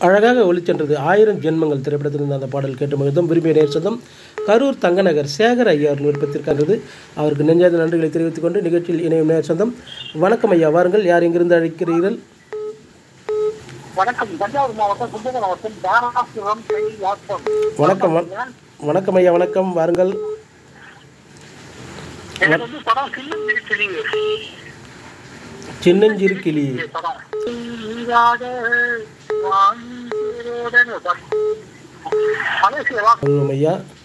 அழகாக ஒளிச்சென்றது ஆயிரம் ஜென்மங்கள் திரைப்படத்திலிருந்து அந்த பாடல் கேட்டு மகிழ்ந்தோம் விரும்பிய நேர் சொந்தம் கரூர் தங்கநகர் சேகர் ஐயார் விருப்பத்திற்கானது அவருக்கு நெஞ்சாத நன்றிகளை தெரிவித்துக் கொண்டு நிகழ்ச்சியில் இணையும் நேர் சொந்தம் வணக்கம் ஐயா வாருங்கள் யார் எங்கிருந்து அழைக்கிறீர்கள் வணக்கம் தஞ்சாவூர் மாவட்டம் கும்பகோணம் மாவட்டம் தாராசுரம் கை வாசம் வணக்கம் வ- வணக்கம் ஐயா வணக்கம் வாருங்கள் எனக்கு வந்து படம் சின்னம் இருக்கிறீங்க சின்னஞ்சிறு கிளி படம் நீராக வாழ்கிறோடன்னு படம். மலேசிய வாசம் சொல்லுவோம் ஐயா